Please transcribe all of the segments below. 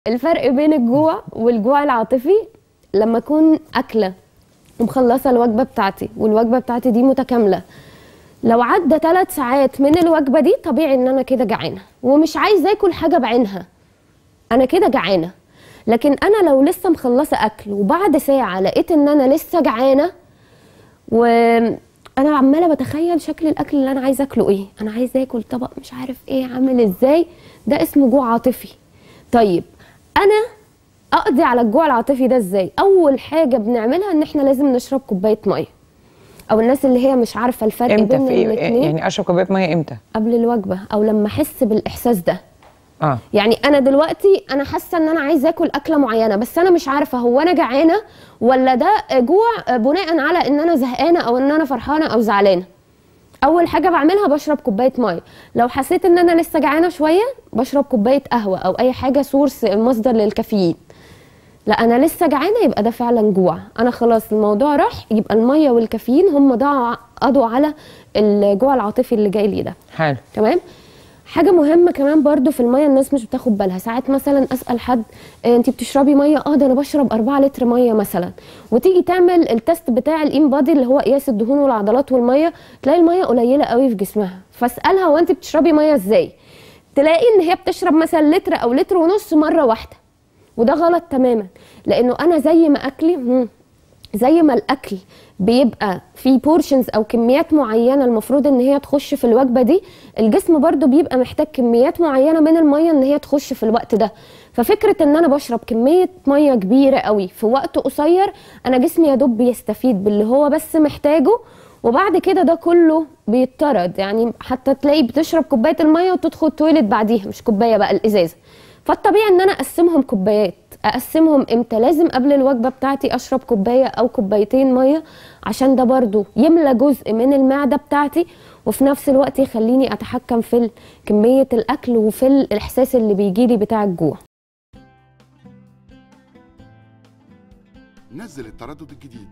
الفرق بين الجوع والجوع العاطفي لما اكون اكله ومخلصه الوجبه بتاعتي والوجبه بتاعتي دي متكامله لو عدى ثلاث ساعات من الوجبه دي طبيعي ان انا كده جعانه ومش عايزه اكل حاجه بعينها انا كده جعانه لكن انا لو لسه مخلصه اكل وبعد ساعه لقيت ان انا لسه جعانه وانا عماله بتخيل شكل الاكل اللي انا عايزه اكله ايه انا عايزه اكل طبق مش عارف ايه عامل ازاي ده اسمه جوع عاطفي طيب انا اقضي على الجوع العاطفي ده ازاي اول حاجه بنعملها ان احنا لازم نشرب كوبايه ميه او الناس اللي هي مش عارفه الفرق امتى بين في ايه الاثنين يعني اشرب كوبايه ميه امتى قبل الوجبه او لما احس بالاحساس ده اه يعني انا دلوقتي انا حاسه ان انا عايزه اكل اكله معينه بس انا مش عارفه هو انا جعانه ولا ده جوع بناء على ان انا زهقانه او ان انا فرحانه او زعلانه اول حاجه بعملها بشرب كوبايه ميه لو حسيت ان انا لسه جعانه شويه بشرب كوبايه قهوه او اي حاجه سورس مصدر للكافيين لا انا لسه جعانه يبقى ده فعلا جوع انا خلاص الموضوع راح يبقى الميه والكافيين هم ضاعوا قضوا على الجوع العاطفي اللي جاي لي ده حلو تمام حاجة مهمة كمان برضو في المية الناس مش بتاخد بالها ساعات مثلا أسأل حد إيه انت بتشربي مية اه ده انا بشرب 4 لتر مية مثلا وتيجي تعمل التست بتاع الام بادي اللي هو قياس الدهون والعضلات والمية تلاقي المية قليلة قوي في جسمها فاسألها هو انت بتشربي مية ازاي تلاقي ان هي بتشرب مثلا لتر او لتر ونص مرة واحدة وده غلط تماما لانه انا زي ما اكلي مم، زي ما الاكل بيبقى فيه بورشنز او كميات معينه المفروض ان هي تخش في الوجبه دي الجسم برضو بيبقى محتاج كميات معينه من الميه ان هي تخش في الوقت ده ففكره ان انا بشرب كميه ميه كبيره قوي في وقت قصير انا جسمي يا دوب بيستفيد باللي هو بس محتاجه وبعد كده ده كله بيطرد يعني حتى تلاقي بتشرب كوبايه الميه وتدخل تويلت بعديها مش كوبايه بقى الازازه فالطبيعي ان انا اقسمهم كوبايات اقسمهم امتى لازم قبل الوجبه بتاعتي اشرب كوبايه او كوبايتين ميه عشان ده برضو يملى جزء من المعده بتاعتي وفي نفس الوقت يخليني اتحكم في كميه الاكل وفي الاحساس اللي بيجيلي بتاع الجوع نزل التردد الجديد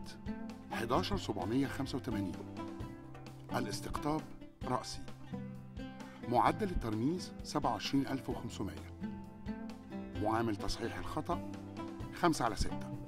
11785 الاستقطاب رأسي معدل الترميز 27500 معامل تصحيح الخطأ 5 على 6